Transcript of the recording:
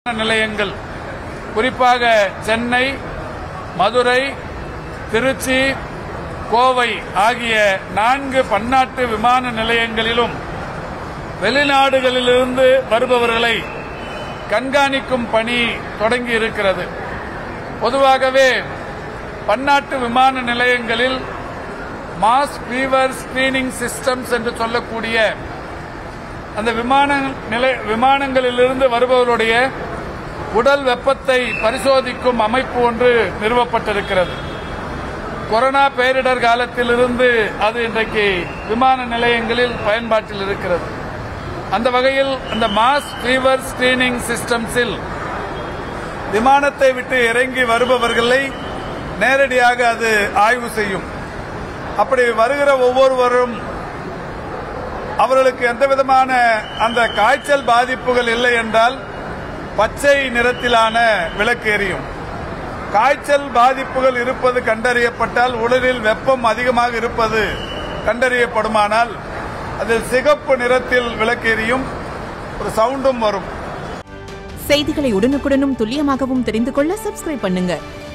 நிலையங்கள் குறிப்பாக சென்னை மதுரை திருச்சி கோவை ஆகிய நான்கு பன்னாட்டு விமான நிலையங்களிலும் வெளிநாடுகளிலிருந்து வருபவர்களை கண்காணிக்கும் பணி தொடங்கி இருக்கிறது பொதுவாகவே பன்னாட்டு விமான நிலையங்களில் மாஸ் ஃபீவர் ஸ்கிரீனிங் சிஸ்டம்ஸ் என்று சொல்லக்கூடிய அந்த விமான நிலை விமானங்களிலிருந்து வருபவருடைய உடல் வெப்பத்தை பரிசோதிக்கும் அமைப்பு ஒன்று நிறுவப்பட்டிருக்கிறது கொரோனா பேரிடர் காலத்திலிருந்து அது இன்றைக்கு விமான நிலையங்களில் பயன்பாட்டில் இருக்கிறது அந்த வகையில் அந்த மாஸ் ஃபீவர் ஸ்கிரீனிங் சிஸ்டம்ஸில் விமானத்தை விட்டு இறங்கி வருபவர்களை நேரடியாக அது ஆய்வு செய்யும் அப்படி வருகிற ஒவ்வொருவரும் அவர்களுக்கு எந்த விதமான அந்த காய்ச்சல் பாதிப்புகள் இல்லை என்றால் பச்சை நிறத்திலான விளக்கு எரியும் காய்ச்சல் பாதிப்புகள் இருப்பது கண்டறியப்பட்டால் உடலில் வெப்பம் அதிகமாக இருப்பது கண்டறியப்படுமானால் அதில் சிகப்பு நிறத்தில் விளக்கு எரியும் ஒரு சவுண்டும் வரும் செய்திகளை உடனுக்குடனும் துல்லியமாகவும் தெரிந்து கொள்ள சப்ஸ்கிரைப் பண்ணுங்க